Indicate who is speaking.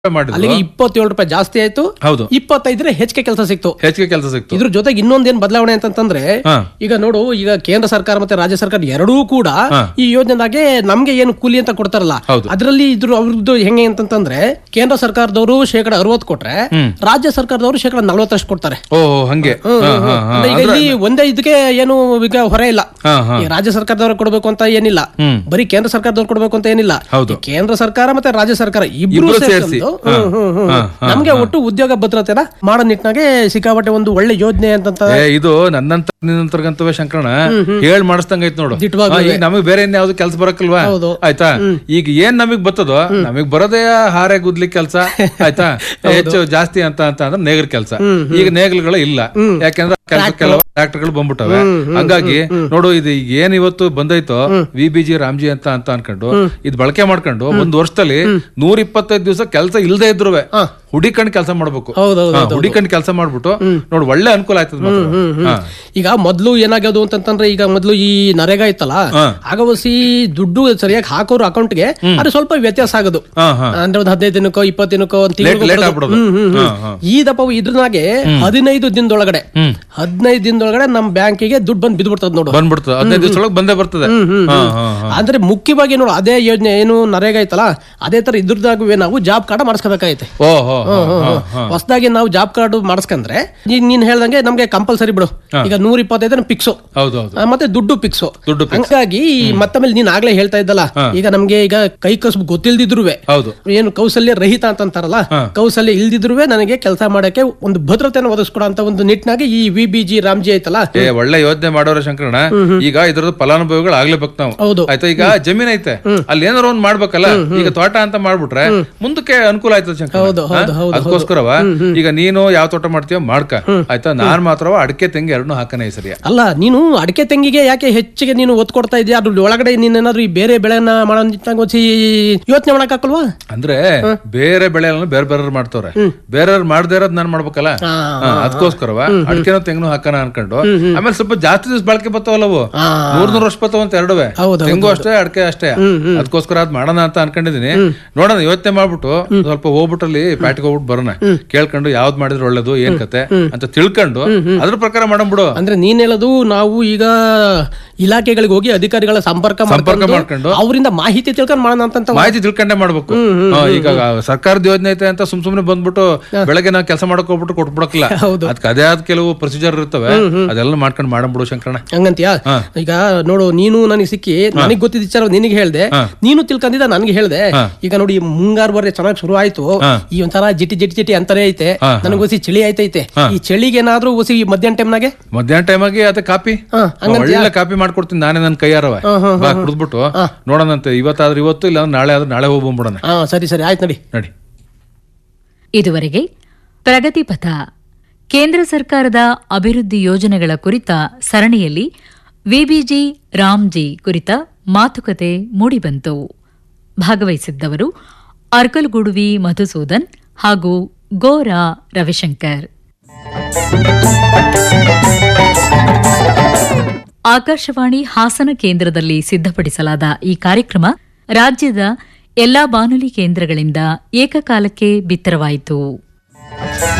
Speaker 1: ಮಾಡಿದ್ರು
Speaker 2: ಅಲ್ಲಿಗೆ ಇಪ್ಪತ್ತೇಳು ರೂಪಾಯಿ ಜಾಸ್ತಿ ಆಯ್ತು
Speaker 1: ಹೌದು
Speaker 2: ಇಪ್ಪತ್ತೈದ್ರೆ ಹೆಚ್ಚಿಗೆ ಕೆಲಸ ಸಿಕ್ತು
Speaker 1: ಹೆಚ್ಚಿಗೆ ಕೆಲಸ ಸಿಕ್ತು
Speaker 2: ಇದ್ರ ಜೊತೆಗೆ ಇನ್ನೊಂದೇನ್ ಬದಲಾವಣೆ ಅಂತಂತಂದ್ರೆ
Speaker 1: ಹಾ.
Speaker 2: ಈಗ ನೋಡು ಈಗ ಕೇಂದ್ರ ಸರ್ಕಾರ ಮತ್ತೆ ರಾಜ್ಯ ಸರ್ಕಾರ ಎರಡೂ ಕೂಡ
Speaker 1: ಹಾ.
Speaker 2: ಈ ಯೋಜನೆದಾಗೆ ನಮ್ಗೆ ಏನು ಕೂಲಿ ಅಂತ ಕೊಡ್ತಾರಲ್ಲ
Speaker 1: ಹೌದು.
Speaker 2: ಅದರಲ್ಲಿ ಇದ್ರ ಅವ್ರದ್ದು ಹೆಂಗೆ ಅಂತಂತಂದ್ರೆ ಕೇಂದ್ರ ಸರ್ಕಾರದವರು ಶೇಕಡ ಅರವತ್ತು ಕೊಟ್ರೆ ರಾಜ್ಯ ಸರ್ಕಾರದವರು ಶೇಕಡ ನಲ್ವತ್ತರಷ್ಟು ಕೊಡ್ತಾರೆ
Speaker 1: ಓ ಹಂಗೆ ಹಾ, ಹಾ, ಹಾ.
Speaker 2: ಅಂದ್ರೆ ಈಗ ಇಲ್ಲಿ ಒಂದೇ ಇದಕ್ಕೆ ಏನು ಈಗ ಹೊರೆ ಇಲ್ಲ
Speaker 1: ಹಾ, ಹಾ.
Speaker 2: ಈ ರಾಜ್ಯ ಸರ್ಕಾರದವ್ರು ಕೊಡಬೇಕು ಅಂತ ಏನಿಲ್ಲ
Speaker 1: ಹ್ಮ್.
Speaker 2: ಬರೀ ಕೇಂದ್ರ ಸರ್ಕಾರದವ್ರು ಕೊಡಬೇಕು ಅಂತ ಏನಿಲ್ಲ
Speaker 1: ಹೌದು.
Speaker 2: ಈ ಕೇಂದ್ರ ಸರ್ಕಾರ ಮತ್ತೆ ರಾಜ್ಯ ಸರ್ಕಾರ ಇಬ್ರು
Speaker 1: ಇಬ್ರು ಸೇರ್ಸಿ.
Speaker 2: ಸೇರ್ಕೊಂಡು,
Speaker 1: ಹಾ.
Speaker 2: ಹ್ಮ್, ಹ್ಮ್, ಹ್ಮ್.
Speaker 1: ಹಾ, ಹಾ,
Speaker 2: ನಮ್ಗೆ ಒಟ್ಟು ಉದ್ಯೋಗ ಭದ್ರತೆನ ಮಾಡೋ ನಿಟ್ಟಿನಾಗೆ ಸಿಕ್ಕಾಪಟ್ಟೆ ಒಂದು ಒಳ್ಳೆ ಯೋಜನೆ ಅಂತಂತ
Speaker 1: ಏ ಇದು ನನ್ನಂತ ನಿನ್ನಂತರ್ಗಂತವೇ ಶಂಕರಣ ಹೇಳ್ ಮಾಡಿಸ್ದಂಗ ಐತ್ ನೋಡು
Speaker 2: ದಿಟ್ವಾಗ್ಲೂ
Speaker 1: ಹಾ, ಈಗ ನಮಗ್ ಬೇರೆ ಇನ್ ಯಾವ್ದು ಕೆಲ್ಸ ಬರಕಲ್ವಾ
Speaker 2: ಹೌದು.
Speaker 1: ಆಯ್ತಾ ಈಗ ಏನ್ ನಮಗ್ ಬರ್ತದೋ ನಮಗ್ ಬರೋದೇ ಹಾರೆ ಗುದ್ಲಿಕ್ ಕೆಲ್ಸ ಆಯ್ತಾ ಹೆಚ್ಚು ಜಾಸ್ತಿ ಅಂತ ಅಂತ ಅಂದ್ರೆ ನೇಗರ್ ಕೆಲ್ಸ ಈಗ ನೇಗಲ್ಗಳು ಇಲ್ಲ ಯಾಕಂದ್ರೆ ಕೆಲ್ಸಕ್ಕೆಲ್ಲ ಟ್ರಾಕ್ಟರ್ಗಳು ಬಂದ್ಬಿಟ್ಟವೆ ಹಂಗಾಗಿ ನೋಡು ಇದು ಈಗ ಏನ್ ಇವತ್ತು ಬಂದೈತೋ ವಿ ಬಿ ಜಿ ರಾಮ್ಜಿ ಅಂತ ಅಂತ ಅನ್ಕೊಂಡು ಇದ್ ಬಳಕೆ ಮಾಡ್ಕೊಂಡು ಒಂದ್ ವರ್ಷದಲ್ಲಿ ನೂರ ಇಪ್ಪತ್ತೈದು ದಿವಸ ಕೆಲಸ ಇಲ್ದೇ ಇದ್ರುವೆ ಹುಡಿಕಂಡ್ ಕೆಲಸ ಮಾಡ್ಬೇಕು
Speaker 2: ಹೌದೌದು,
Speaker 1: ಹಾ, ಹುಡಿಕಂಡ್ ಕೆಲಸ ಮಾಡ್ಬಿಟ್ಟು ನೋಡು ಒಳ್ಳೆ ಅನುಕೂಲ ಆಯ್ತದ ಮಾತ್ರ. ಹಾ.
Speaker 2: ಈಗ ಮೊದ್ಲು ಏನಾಗೋದು ಅಂತಂತಂದ್ರೆ ಈಗ ಮೊದ್ಲು ಈ ನರೇಗಾ ಇತ್ತಲ್ಲ
Speaker 1: ಹಾ.
Speaker 2: ಆಗ ಹೊಸಿ ದುಡ್ಡು ಸರಿಯಾಗಿ ಹಾಕೋರು ಅಕೌಂಟ್ಗೆ ಅದು ಸ್ವಲ್ಪ ವ್ಯತ್ಯಾಸ ಆಗೋದು
Speaker 1: ಹಾ, ಹಾ.
Speaker 2: ಅಂದ್ರೆ ಒಂದು ಹದಿನೈದು ದಿನಕ್ಕೋ ಇಪ್ಪತ್ತು ದಿನಕ್ಕೋ ಒಂದು
Speaker 1: Late- late ಆಗ್ಬಿಡೋದು. ಹಾ, ಹಾ.
Speaker 2: ಈ ದಪ್ಪ ಇದ್ರನಾಗೆ ಹದಿನೈದು ದಿನದೊಳಗಡೆ ಹದಿನೈದು ದಿನದೊಳಗಡೆ ನಮ್ ಬ್ಯಾಂಕಿಗೆ ದುಡ್ಡು ಬಂದು ಬಿದ್ಬಿಡ್ತದ ನೋಡು
Speaker 1: ಬಂದ್ಬಿಡ್ತದೆ ಹದಿನೈದು ದಿವಸ ಒಳಗೆ ಬಂದೇ ಬರ್ತದೆ ಹಾ, ಹಾ, ಹಾ.
Speaker 2: ಅಂದ್ರೆ ಮುಖ್ಯವಾಗಿ ನೋಡು ಅದೇ ಯೋಜನೆ ಏನು ನರೇಗಾ ಐತಲ್ಲ ಅದೇ ತರ ಇದ್ರದಾಗುವೆ ನಾವು ಜಾಬ್ ಕಾರ್ಡ್ ಮಾಡಿಸ್ಕೋಬೇಕಾಗೈತೆ
Speaker 1: ಓ ಹೋ ಹೋ, ಹಾ, ಹಾ.
Speaker 2: ಹೊಸದಾಗಿ ನಾವು ಜಾಬ್ ಕಾರ್ಡ್ ಮಾಡಿಸ್ಕೊಂಡ್ರೆ ನೀನ್ ನೀನ್ ಹೇಳ್ದಂಗೆ ನಮ್ಗೆ ಕಂಪಲ್ಸರಿ ಬಿಡು ಈಗ ನೂರ ಇಪ್ಪತ್ತೈದು ಫಿಕ್ಸು
Speaker 1: ಹೌದು ಹೌದು
Speaker 2: ಮತ್ತೆ ದುಡ್ಡು ಫಿಕ್ಸು
Speaker 1: ದುಡ್ಡು fix.
Speaker 2: ಹಂಗಾಗಿ ಮತ್ತಮೇಲೆ ನೀನ್ ಆಗ್ಲೇ ಹೇಳ್ತಾ ಇದ್ದಲ್ಲ ಈಗ ನಮ್ಗೆ ಈಗ ಕೈ ಕಸಬು ಗೊತ್ತಿಲ್ದಿದ್ರುವೆ
Speaker 1: ಹೌದು
Speaker 2: ಏನು ಕೌಶಲ್ಯ ರಹಿತ ಅಂತಂತಾರಲ್ಲ ಕೌಶಲ್ಯ ಇಲ್ದಿದ್ರುವೆ ನನಗೆ ಕೆಲಸ ಮಾಡಕ್ಕೆ ಒಂದು ಭದ್ರತೆಯನ್ನು ಒದಗಿಸ್ಕೊಡೋ ಅಂತ ಒಂದು ನಿಟ್ಟಿನಾಗಿ ಈ ವಿ ಬಿ ಜಿ ರಾಮ್ಜಿ ಐತಲ್ಲ
Speaker 1: ಏ ಒಳ್ಳೆ ಯೋಜನೆ ಮಾಡೋರ ಶಂಕರಣ ಈಗ ಇದ್ರದ್ದು ಫಲಾನುಭವಿಗಳು ಆಗ್ಲೇಬೇಕು ನಾವು
Speaker 2: ಹೌದು.
Speaker 1: ಆಯ್ತಾ ಈಗ ಜಮೀನ್ ಐತೆ ಅಲ್ಲಿ ಏನಾರ ಒಂದ್ ಮಾಡ್ಬೇಕಲ್ಲ ಈಗ ತೋಟ ಅಂತ ಮಾಡ್ಬಿಟ್ರೆ ಮುಂದಕ್ಕೆ ಅನುಕೂಲ ಆಯ್ತದ ಶಂಕರ
Speaker 2: ಹೌದು, ಹೌದು, ಹೌದು,
Speaker 1: ಅದಕ್ಕೋಸ್ಕರವ ಈಗ ನೀನು ಯಾವ ತೋಟ ಮಾಡ್ತೀಯೋ ಮಾಡ್ಕ ಆಯ್ತಾ ನಾನ್ ಮಾತ್ರವ ಅಡಿಕೆ ತೆಂಗಿ ಎರಡನ್ನೂ ಹಾಕನೇ ಈ ಸರಿಯ
Speaker 2: ಅಲ್ಲ ನೀನು ಅಡಿಕೆ ತೆಂಗಿಗೆ ಯಾಕೆ ಹೆಚ್ಚಿಗೆ ನೀನು ಒತ್ತು ಕೊಡ್ತಾ ಇದೀಯ ಅದ್ರ ಒಳಗಡೆ ನೀನೇನಾದ್ರೂ ಈ ಬೇರೆ ಬೆಳೆನ ಮಾಡೋ ನಿಟ್ಟಿನಾಗ ಒಂದ್ಸಿ ಯೋಚನೆ ಮಾಡಕ್ ಹಾಕಲ್ವಾ
Speaker 1: ಅಂದ್ರೆ ಬೇರೆ ಬೆಳೆ ಬೇರೆ ಬೇರೆ ಮಾಡ್ತವ್ರೆ ಬೇರೆಯವ್ರು ಮಾಡದೇ ಇರೋದ್ ನಾನ್ ಮಾಡ್ಬೇಕಲ್ಲ
Speaker 2: ಹಾ,
Speaker 1: ಹಾ, ಅದಕ್ಕೋಸ್ಕರವ ಅಡಿಕೆನೋ ತೆಂಗನು ಹಾಕೋಣ ಅನ್ಕೊಂಡು ಆಮೇಲೆ ಸ್ವಲ್ಪ ಜಾಸ್ತಿ ದಿವಸ ಬಳಕೆ ಬರ್ತಾವಲ್ಲವು
Speaker 2: ಹಾ.
Speaker 1: ನೂರ್ ನೂರ್ ವರ್ಷ ಬರ್ತಾವ ಅಂತ ಎರಡುವೆ
Speaker 2: ಹೌದು,
Speaker 1: ತೆಂಗು ಅಷ್ಟೇ ಅಡಿಕೆ ಅಷ್ಟೇ ಅದಕ್ಕೋಸ್ಕರ ಅದ್ ಮಾಡೋಣ ಅಂತ ಅನ್ಕೊಂಡಿದೀನಿ ನೋಡೋಣ ಯೋಚನೆ ಮಾಡ್ಬಿಟ್ಟು ಸ್ವಲ್ಪ ಹೋಗ್ಬಿಟ್ಟಲ್ಲಿ ಪ್ಯಾಟಿಗೆ ಹೋಗ್ಬಿಟ್ಟು ಬರೋಣ ಕೇಳ್ಕೊಂಡು ಯಾವ್ದ್ ಮಾಡಿದ್ರೆ ಒಳ್ಳೇದು ಏನ್ ಕತೆ ಅಂತ ತಿಳ್ಕೊಂಡು ಅದ್ರ ಪ್ರಕಾರ ಮಾಡಂಬಿಡು
Speaker 2: ಅಂದ್ರೆ ನೀನ್ ಹೇಳೋದು ನಾವು ಈಗ ಇಲಾಖೆಗಳಿಗೆ ಹೋಗಿ ಅಧಿಕಾರಿಗಳ ಸಂಪರ್ಕ
Speaker 1: ಸಂಪರ್ಕ
Speaker 2: ಮಾಡ್ಕೊಂಡು
Speaker 1: ಮಾಡ್ಕೊಂಡು
Speaker 2: ಅವರಿಂದ ಮಾಹಿತಿ ತಿಳ್ಕೊಂಡು ಮಾಡೋಣ ಅಂತ
Speaker 1: ಮಾಹಿತಿ ತಿಳ್ಕೊಂಡೆ ಮಾಡ್ಬೇಕು ಹಾ, ಈಗ ಸರ್ಕಾರದ ಯೋಜನೆ ಐತೆ ಅಂತ ಸುಮ್ ಸುಮ್ನೆ ಬಂದ್ಬಿಟ್ಟು ಬೆಳಗ್ಗೆ ನಾವು ಕೆಲಸ ಮಾಡಕ್ ಹೋಗ್ಬಿಟ್ಟು ಕೊಟ್ಬಿಡಕ್ಲ
Speaker 2: ಹೌದು.
Speaker 1: ಅದಕ್ಕೆ ಅದೇ ಆದ ಕೆಲವು ಪ್ರೊಸೀಜರ್ ಇರ್ತವೆ ಅದೆಲ್ಲ ಮಾಡ್ಕೊಂಡು ಮಾಡಂಬಿಡು ಶಂಕರಣ
Speaker 2: ಹಂಗಂತೀಯಾ ಈಗ ನೋಡು ನೀನು ನನಗೆ ಸಿಕ್ಕಿ ನನಗೆ ಗೊತ್ತಿದ್ದ ವಿಚಾರ ನಿನಗೆ ಹೇಳ್ದೆ ನೀನು ತಿಳ್ಕೊಂಡಿದ್ದ ನನಗೆ ಹೇಳ್ದೆ ಈಗ ನೋಡಿ ಈ ಮುಂಗಾರು ಬರೀ ಚೆನ್ನಾಗಿ ಶುರು ಆಯ್ತು ಈ ಒಂಥರ ಜಿಟಿ ಜಿಟಿ ಜಿಟಿ ಅಂತಾನೆ ಐತೆ ನನಗೆ ಹೊಸಿ ಚಳಿ ಆಯ್ತೈತೆ ಈ ಚಳಿಗೆ ಏನಾದ್ರೂ ಹೊಸಿ ಈ ಮಧ್ಯಾಹ್ನ ಟೈಮ್ನಾಗೆ
Speaker 1: ಮಧ್ಯಾಹ್ನ ಟೈಮ್ ಆಗಿ ಅದ ಕಾಪಿ
Speaker 2: ಹಾ,
Speaker 1: ಒಳ್ಳೆ ಕಾಪಿ ಮಾಡ್ಕೊಡ್ತೀನಿ ನಾನೇ ನನ್ನ ಕೈಯಾರವ ಬಾ ಕುಡಿದ್ಬಿಟ್ಟು ನೋಡೋಣಂತೆ ಇವತ್ತಾದ್ರೆ ಇವತ್ತು ಇಲ್ಲ ನಾಳೆ ಆದ್ರೆ ನಾಳೆ ಹೋಗಿ ಬಂದ್ಬಿಡೋಣ
Speaker 2: ಹಾ ಸರಿ ಸರಿ ಆಯ್ತು ನಡಿ
Speaker 1: ನಡಿ
Speaker 3: ಇದುವರೆಗೆ ಪ್ರಗತಿ ಪಥ ಕೇಂದ್ರ ಸರ್ಕಾರದ ಅಭಿವೃದ್ಧಿ ಯೋಜನೆಗಳ ಕುರಿತ ಸರಣಿಯಲ್ಲಿ ವಿಬಿಜಿ ರಾಮ್ಜಿ ಕುರಿತ ಮಾತುಕತೆ ಮೂಡಿಬಂತು ಭಾಗವಹಿಸಿದ್ದವರು ಅರ್ಕಲ್ಗುಡುವಿ ಮಧುಸೂದನ್ ಹಾಗೂ ಗೋರಾ ರವಿಶಂಕರ್ ಆಕಾಶವಾಣಿ ಹಾಸನ ಕೇಂದ್ರದಲ್ಲಿ ಸಿದ್ಧಪಡಿಸಲಾದ ಈ ಕಾರ್ಯಕ್ರಮ ರಾಜ್ಯದ ಎಲ್ಲಾ ಬಾನುಲಿ ಕೇಂದ್ರಗಳಿಂದ ಏಕಕಾಲಕ್ಕೆ ಬಿತ್ತರವಾಯಿತು